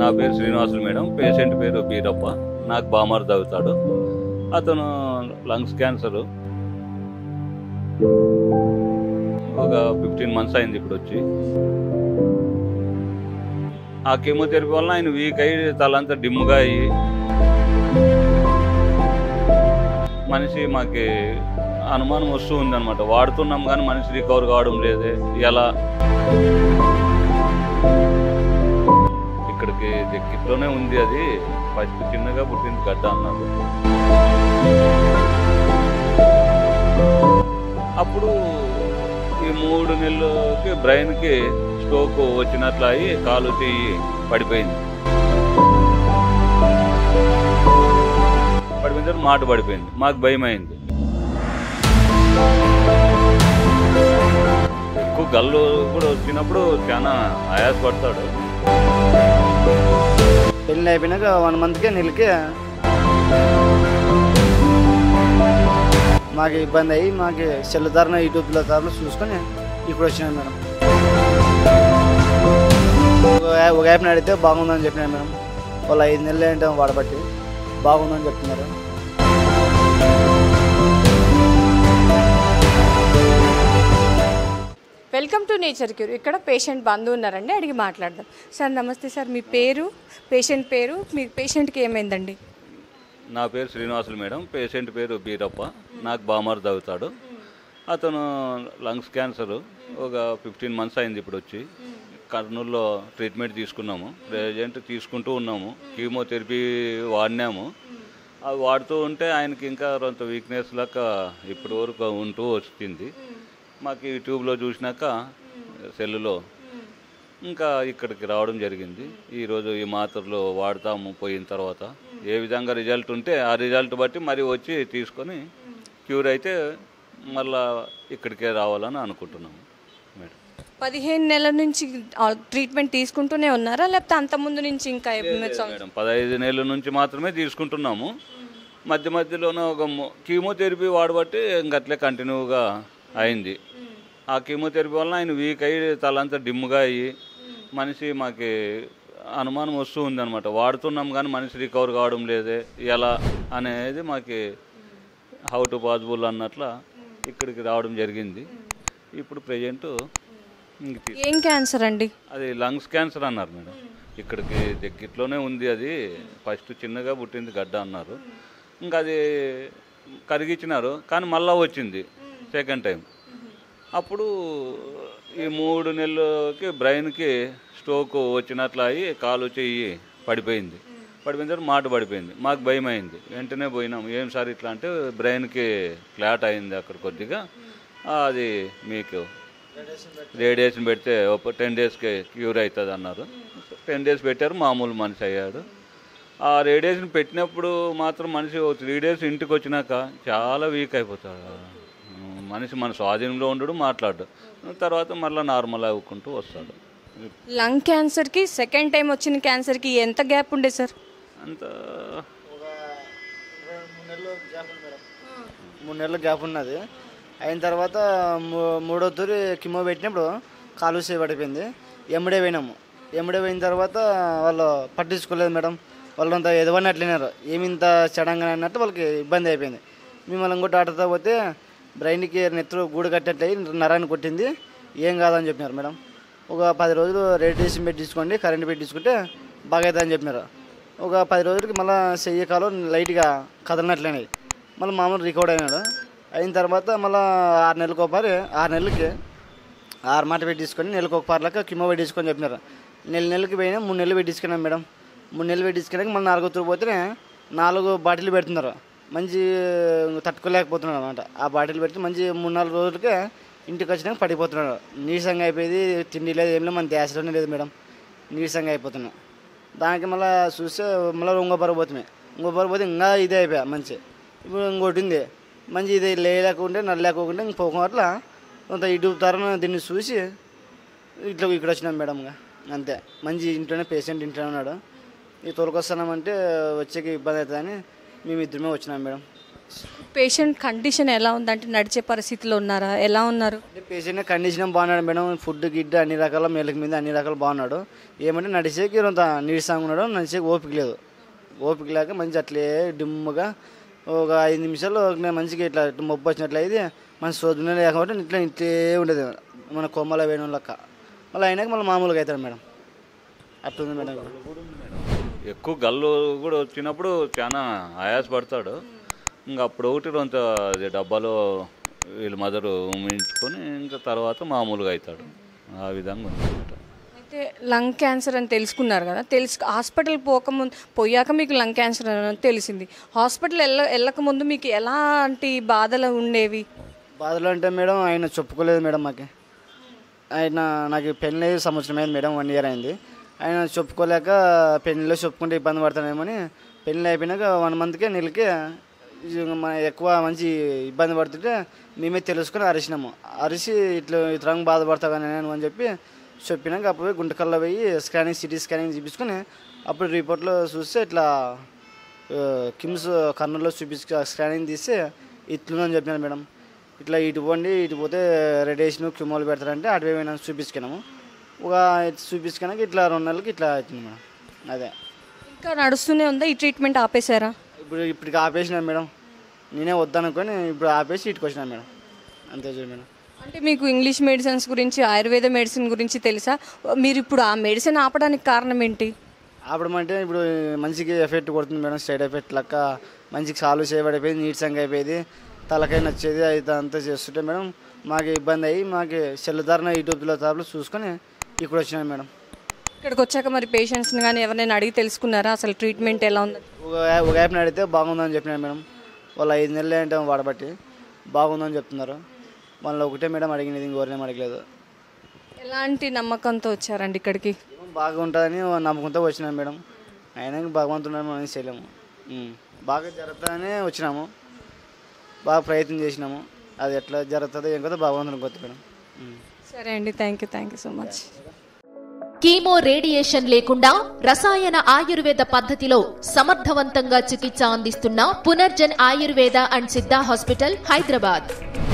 నా పేరు Srinivasulu madam patient పేరు బీరప్ప నాకు బామర్ తగ్గుతాడు అతను లంగ్స్ క్యాన్సర్ ఒక ఫిఫ్టీన్ మంత్స్ అయింది ఇప్పుడు వచ్చి ఆ కీమోథెరపీ వల్ల ఆయన వీక్ అయ్యి తలంతా డిమ్గా అయ్యి మనిషి మాకి అనుమానం వస్తూ ఉందన్నమాట వాడుతున్నాం కానీ మనిషి రికవర్ కావడం లేదే ఎలా ఇక్కడికి దగ్గరలోనే ఉంది అది ఫస్ట్ చిన్నగా పుట్టింది గడ్డ అన్నారు అప్పుడు ఈ మూడు నెలలకి బ్రెయిన్కి స్ట్రోక్ వచ్చినట్లు అయ్యి కాలు చెయ్యి పడిపోయింది పడిపోయిన తర్వాత మాట పడిపోయింది మాకు భయం అయింది ఎక్కువ గల్లు కూడా వచ్చినప్పుడు చాలా ఆయాసపడతాడు పెళ్ళి అయిపోయినాక వన్ మంత్కి నెలకి మాకు ఇబ్బంది అయ్యి మాకు సెల్ ధరణ యూట్యూబ్ల ధరలు చూసుకొని ఇప్పుడు వచ్చినాను మేడం ఒక యా- ఒక యాప్ని అడిగితే బాగుందని చెప్పినాను మేడం వాళ్ళు ఐదు నెలలు ఏంటో వాడబట్టి బాగుందని చెప్తున్నారు వెల్కమ్ టు నేచర్ క్యూర్ ఇక్కడ పేషెంట్ బంధు ఉన్నారండి అడిగి మాట్లాడదాం సార్ నమస్తే సార్ మీ పేరు పేషెంట్ పేరు మీ పేషెంట్కి ఏమైందండి నా పేరు శ్రీనివాసులు మేడం పేషెంట్ పేరు బీరప్ప నాకు బామర్ తగ్గుతాడు అతను లంగ్స్ క్యాన్సర్ ఒక ఫిఫ్టీన్ మంత్స్ అయింది ఇప్పుడు వచ్చి కర్నూలులో ట్రీట్మెంట్ తీసుకున్నాము ప్రజెంట్ తీసుకుంటూ ఉన్నాము కీమోథెరపీ వాడినాము అవి వాడుతూ ఉంటే ఆయనకి ఇంకా కొంత వీక్నెస్ లాగా ఇప్పటి వరకు ఉంటూ వచ్చింది మాకు యూట్యూబ్లో చూసినాక సెల్లులో ఇంకా ఇక్కడికి రావడం జరిగింది ఈరోజు ఈ మాత్రలు వాడతాము పోయిన తర్వాత ఏ విధంగా రిజల్ట్ ఉంటే ఆ రిజల్ట్ బట్టి మరి వచ్చి తీసుకొని క్యూర్ అయితే మళ్ళా ఇక్కడికే రావాలని అనుకుంటున్నాము మేడం పదిహేను నెలల నుంచి ఆ, ట్రీట్మెంట్ తీసుకుంటూనే ఉన్నారా లేకపోతే అంత ముందు నుంచి ఇంకా ఏమైనా సం- మేడం పదహైదు నెలల నుంచి మాత్రమే తీసుకుంటున్నాము మధ్య మధ్యలోనే ఒక మొ- కీమోథెరపీ వాడబట్టి ఇంక అట్లే కంటిన్యూగా అయింది ఆ కీమోథెరపీ వల్ల ఆయన వీక్ అయ్యి తలంతా డిమ్గా అయ్యి మనిషి మాకి అనుమానం వస్తూ ఉందన్నమాట వాడుతున్నాం కానీ మనిషి రికవర్ కావడం లేదే ఎలా అనేది మాకి హౌ టు పాసిబుల్ అన్నట్ల ఇక్కడికి రావడం జరిగింది ఇప్పుడు ప్రజెంట్ ఏం క్యాన్సర్ అండి అది లంగ్స్ క్యాన్సర్ అన్నారు మేడం ఇక్కడికి దగ్గరలోనే ఉంది అది ఫస్ట్ చిన్నగా పుట్టింది గడ్డ అన్నారు ఇంకా అది కరిగించినారు కానీ మళ్ళా వచ్చింది సెకండ్ టైం అప్పుడు ఈ మూడు నెలలకి బ్రెయిన్కి స్ట్రోక్ వచ్చినట్లు అయ్యి కాలు చెయ్యి పడిపోయింది పడిపోయిన తర్వాత మాట పడిపోయింది మాకు భయం అయింది వెంటనే పోయినాం ఏం సార్ ఇట్లా అంటే బ్రెయిన్కి ఫ్లాట్ అయింది అక్కడ కొద్దిగా అది మీకు రేడియేషన్ పెడితే ఒక టెన్ డేస్కి క్యూర్ అవుతుంది అన్నారు టెన్ డేస్ పెట్టారు మామూలు మనిషి అయ్యాడు ఆ రేడియేషన్ పెట్టినప్పుడు మాత్రం మనిషి ఒక త్రీ డేస్ ఇంటికి వచ్చినాక చాలా వీక్ అయిపోతాడు మనిషి మన స్వాధీనంలో ఉండడు మాట్లాడు తర్వాత మళ్ళీ నార్మల్ అవ్వుకుంటూ వస్తాడు లంగ్ క్యాన్సర్కి సెకండ్ టైం వచ్చిన క్యాన్సర్కి ఎంత గ్యాప్ ఉండే సార్ అంత మూడు నెలల గ్యాప్ ఉన్నది అయిన తర్వాత మూ- మూడో తూరి కిమో పెట్టినప్పుడు కాలు చేయి పడిపోయింది ఎమ్మడే పోయినాము ఎమ్మడే పోయిన తర్వాత వాళ్ళు పట్టించుకోలేదు మేడం వాళ్ళంతా ఎదవని అట్లినారు ఏమి ఇంత చెడంగా అన్నట్టు వాళ్ళకి ఇబ్బంది అయిపోయింది మిమ్మల్ని ఇంకో డాక్టర్తో పోతే బ్రెయిన్కి నెత్తురు గూడు కట్టినట్టు అయ్యి నరాన్ని కొట్టింది ఏం కాదని చెప్పినారు మేడం ఒక పది రోజులు రేడియేషన్ పెట్టించుకోండి కరెంట్ పెట్టించుకుంటే బాగా అవుతుందని చెప్పినారు ఒక పది రోజులకి మళ్ళీ చెయ్యి కాలు లైట్గా కదలనట్లయినాయి మళ్ళీ మామూలు రికవర్ అయినాడు అయిన తర్వాత మళ్ళీ ఆరు నెలలకు ఒకసారి ఆరు నెలలకి ఆరు మాట పెట్టించుకొని నెలకు ఒక పార్లక కిమో పెట్టించుకొని చెప్పినారు నెల నెలకి పోయినా మూడు నెలలు పెట్టించుకున్నాం మేడం మూడు నెలలు పెట్టించుకున్నాక మళ్ళీ నాలుగో తూరు పోతే నాలుగు బాటిల్ పెడుతున్నారు మంచి తట్టుకోలేకపోతున్నాడు అనమాట ఆ బాటిల్ పెట్టి మంచి మూడు నాలుగు రోజులకే ఇంటికి వచ్చినాక పడిపోతున్నాడు నీరసంగా అయిపోయింది తిండి లేదు ఏం లేదు మన దేశంలోనే లేదు మేడం నీరసంగా అయిపోతున్నా దానికి మళ్ళీ చూస్తే మళ్ళీ ఇంకో బరువు పోతున్నాయి ఇంకో బరువు పోతే ఇంకా ఇదే అయిపోయా మంచి ఇప్పుడు ఇంకోటి ఉంది మంచి ఇది లేకుంటే నల్లేకోకుంటే ఇంక పోకుండా అట్లా కొంత ఇటు తరం దీన్ని చూసి ఇట్లా ఇక్కడ వచ్చినాం మేడం ఇంకా అంతే మంచి ఇంట్లోనే పేషెంట్ ఇంట్లోనే ఉన్నాడు ఈ తోలుకొస్తున్నామంటే వచ్చేకి ఇబ్బంది అవుతుందని మేము ఇద్దరమే వచ్చినాం మేడం పేషెంట్ కండిషన్ ఎలా ఉందంటే నడిచే పరిస్థితిలో ఉన్నారా ఎలా ఉన్నారు అంటే పేషెంట్ కండిషన్ బాగున్నాడు మేడం ఫుడ్ గిడ్డ అన్ని రకాల మెలకు మీద అన్ని రకాలు బాగున్నాడు ఏమంటే నడిచేకి కొంత నీరసంగా ఉన్నాడు నడిచేకి ఓపిక లేదు ఓపిక లేక మంచి అట్లే డిమ్ముగా ఒక ఐదు నిమిషాలు ఒక మంచిగా ఇట్లా మొబ్బు వచ్చినట్లు అయితే మన సోదరునే లేకపోతే ఇట్లా ఇట్లే ఉండేది మన కొమ్మల వేయడం లెక్క మళ్ళీ అయినాక మళ్ళీ మామూలుగా అవుతాడు మేడం అట్లుంది మేడం ఎక్కువ గల్లు కూడా వచ్చినప్పుడు చాలా ఆయాస పడతాడు ఇంకా అప్పుడు ఒకటి కొంత అది డబ్బాలో వీళ్ళ మదరు ఉమ్మించుకొని ఇంకా తర్వాత మామూలుగా అవుతాడు ఆ విధంగా ఉంది అయితే లంగ్ క్యాన్సర్ అని తెలుసుకున్నారు కదా తెలుసు హాస్పిటల్ పోకముందు పోయాక మీకు లంగ్ క్యాన్సర్ అని తెలిసింది హాస్పిటల్ వెళ్ళ వెళ్ళకముందు మీకు ఎలాంటి బాధలు ఉండేవి బాధలు అంటే మేడం ఆయన చెప్పుకోలేదు మేడం మాకు ఆయన నాకు పెళ్ళి సంవత్సరం అయింది మేడం వన్ ఇయర్ అయింది ఆయన చెప్పుకోలేక పెళ్ళిలో చెప్పుకుంటే ఇబ్బంది పడతానేమని పెళ్ళి అయిపోయినాక వన్ మంత్కే నెలకి మన ఎక్కువ మంచి ఇబ్బంది పడుతుంటే మేమే తెలుసుకొని అరిసినాము అరిసి ఇట్లా ఇతరంగా బాధపడతావు నేను అని చెప్పి చెప్పినాక అప్పుడు పోయి గుంటకల్లో పోయి స్కానింగ్ సిటీ స్కానింగ్ చూపించుకొని అప్పుడు రిపోర్ట్లో చూస్తే ఇట్లా ఆ, కిమ్స్ కర్నూలులో చూపించు స్కానింగ్ తీస్తే ఇట్లుందని చెప్పినాను మేడం ఇట్లా ఇటు పోండి ఇటు పోతే రేడియేషన్ క్యూమోలు పెడతారంటే అటు పోయినా చూపించుకున్నాము ఒక చూపించుకున్నాక ఇట్లా రెండు నెలలకి ఇట్లా అవుతుంది మేడం అదే ఇంకా నడుస్తూనే ఉందా ఈ ట్రీట్మెంట్ ఆపేశారా ఇప్పుడు ఇప్పటికి ఆపేసిన మేడం నేనే వద్దనుకొని ఇప్పుడు ఆపేసి ఇటుకు వచ్చినా మేడం అంతే చూడు మేడం అంటే మీకు ఇంగ్లీష్ మెడిసిన్స్ గురించి ఆయుర్వేద మెడిసిన్ గురించి తెలుసా మీరు ఇప్పుడు ఆ మెడిసిన్ ఆపడానికి కారణం ఏంటి ఆపడం అంటే ఇప్పుడు మంచిగా ఎఫెక్ట్ కొడుతుంది మేడం సైడ్ ఎఫెక్ట్ లెక్క మంచిగా సాల్వ్ చేయబడిపోయింది నీట్సంగా అయిపోయింది తలకాయ నచ్చేది అది అంతా చేస్తుంటే మేడం మాకు ఇబ్బంది అయ్యి మాకు సెల్లుదారిన యూట్యూబ్లో తాపులు చూసుకొని ఇక్కడ వచ్చినాం మేడం ఇక్కడికి వచ్చాక మరి పేషెంట్స్ని కానీ ఎవరైనా అడిగి తెలుసుకున్నారా అసలు ట్రీట్మెంట్ ఎలా ఉంది ఒక ఒక యాప్ని అడిగితే బాగుందని చెప్పినారు మేడం వాళ్ళు ఐదు నెలలు ఏంటో వాడబట్టి బాగుందని చెప్తున్నారు మళ్ళీ ఒకటే మేడం అడిగినది ఇంకోరినేం అడగలేదు ఎలాంటి నమ్మకంతో వచ్చారండి ఇక్కడికి బాగుంటుందని నమ్మకంతో వచ్చినాం మేడం అయినా భగవంతుడు మనం చేయలేము ఉం. బాగా జరుగుతుందని వచ్చినాము బాగా ప్రయత్నం చేసినాము అది ఎట్లా జరుగుతుందో ఏం కదా భగవంతుని కొత్త మేడం ఉం. సరే అండి thank you thank you so much chemo radiation లేకుండా రసాయన ఆయుర్వేద పద్ధతిలో సమర్థవంతంగా చికిత్స అందిస్తున్న పునర్జన్ ఆయుర్వేద అండ్ సిద్ధా హాస్పిటల్ హైదరాబాద్